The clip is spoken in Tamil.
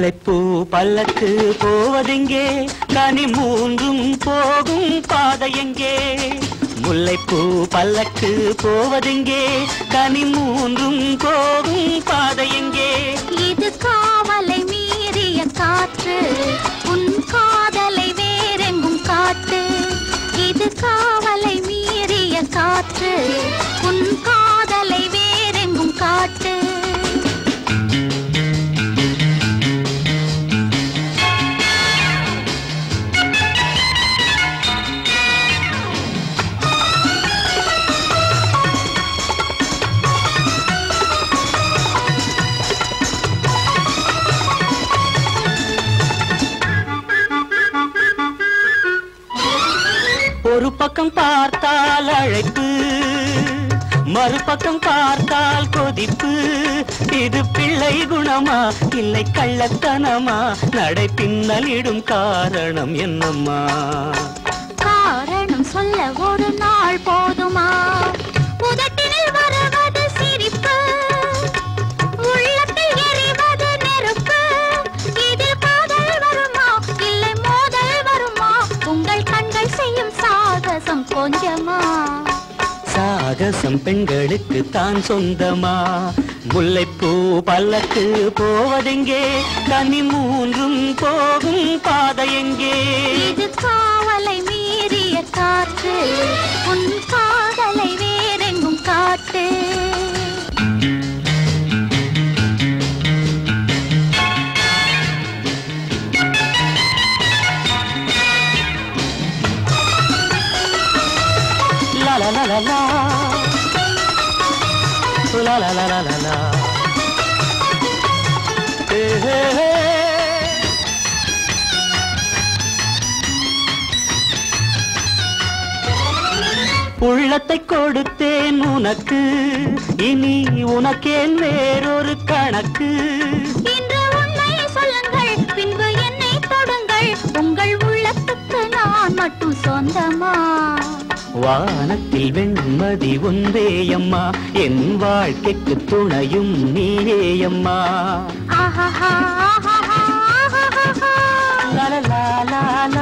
முல்லைப்பூ பல்லக்கு போவதெங்கே கனி மூன்றும் போகும் பாதை எங்கே முல்லைப்பூ பல்லக்கு போவதெங்கே கனி மூன்றும் போகும் பாதை எங்கே இது காவலை மீறிய காற்று உன் காதலை வேறெங்கும் காட்டு இது காவலை மீறிய காற்று உன் காதலை வேறெங்கும் காட்டு ஒரு பக்கம் பார்த்தால் அழைப்பு மறுபக்கம் பார்த்தால் கொதிப்பு இது பிள்ளை குணமா இல்லை கள்ளத்தனமா நடை பின்னலிடும் காரணம் என்னம்மா காரணம் சொல்ல ஒரு நாள் போதுமா உதட்டினில் வருவது சிரிப்பு உள்ளத்தில் எரிவது நெருப்பு இதில் காதல் வருமா இல்லை மோதல் வருமா உங்கள் கண்கள் செய்யும் சாகசம் கொஞ்சமா சாகசம் பெண்களுக்கு தான் சொந்தமா முல்லைப்பூ பல்லக்கு போவதெங்கே கனி மூன்றும் போகும் பாதை எங்கே இது காவலை மீறிய காற்று உன் காதலை வேறெங்கும் காட்டு La la la la la. La la la la la la. Hey, hey, hey. உள்ளத்தை கொடுத்தேன் உனக்கு இனி உனக்கேன் வேறொரு கணக்கு இன்று உண்மை சொல்லுங்கள் பின்பு என்னை தொடுங்கள் உங்கள் உள்ளத்துக்கு நான் மட்டும் சொந்தமா வானத்தில் வெண்மதி ஒன்றேயம்மா என் வாழ்க்கைக்கு துணையும் நீயேயம்மா ஆஹாஹா, ஆஹாஹா, ஆஹாஹா. லா லா லா லா